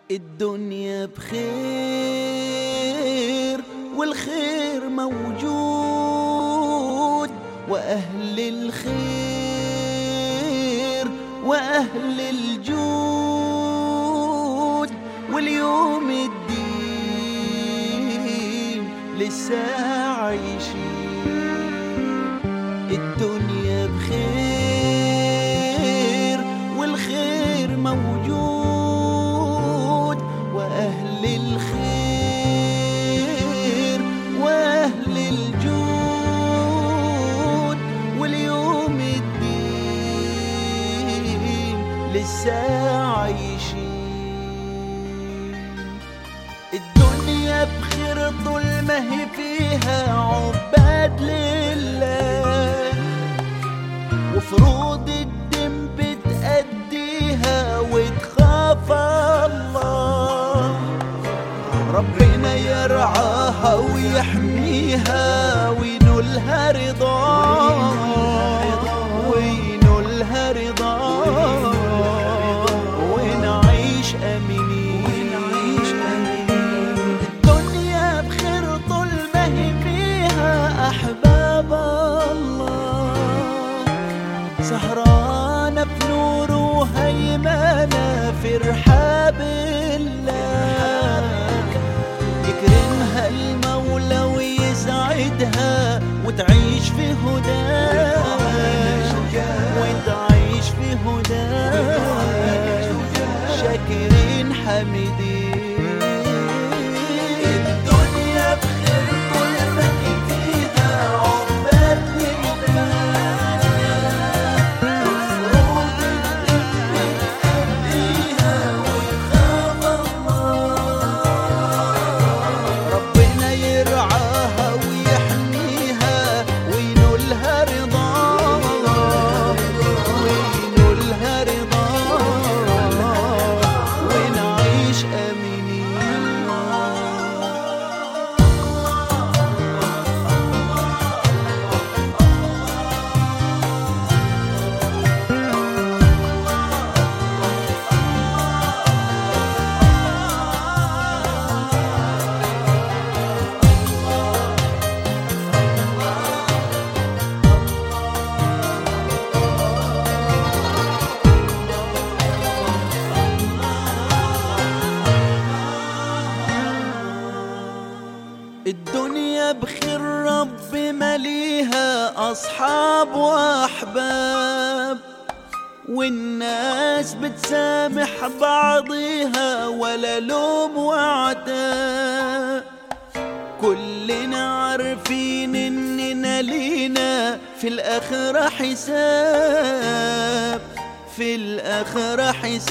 الدنيا بخير والخير موجود وأهل الخير وأهل الجود واليوم الدين لسه عايشين الدنيا بخير والخير موجود وأهل الخير وأهل الجود واليوم الدين لسه عايشين الدنيا بخير طول ما هي فيها عباد لله وفروض الدم بتأديها وتخاف الله ربنا يرعاها ويحميها وينولها رضاه وينولها رضاه ونعيش امنين الدنيا بخير طول ما هي فيها احباب الله سهرانة في نور وهيمانة في رحاب الله يكرمها المولى ويسعدها وتعيش في هداه وتعيش في هداه شاكرين حامدين الدنيا بخير طول ما هي فيها عقبال ربنا يرعاها ويحميها وينولها رضاه وينولها رضاه ونعيش امنين الدنيا بخير رب مليها أصحاب وأحباب والناس بتسامح بعضيها ولا لوم وعتاب كلنا عارفين اننا لينا في الاخرة حساب في الاخرة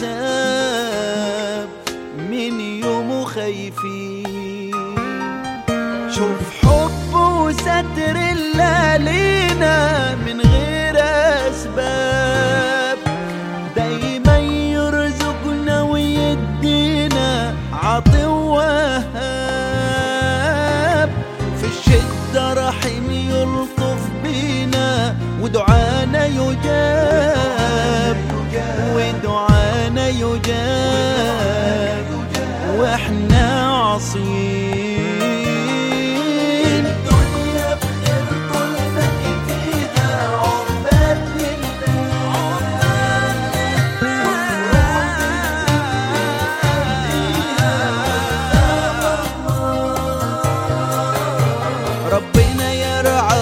حساب من يومه خايفين شوف حب وستر الله لينا من غير اسباب دايما يرزقنا ويدينا عطي وهاب في الشدة رحيم يلطف بينا ودعانا يجاب ودعانا يجاب واحنا عاصيين الدنيا بخير طول ما هي فيها عقبال ربنا يرعى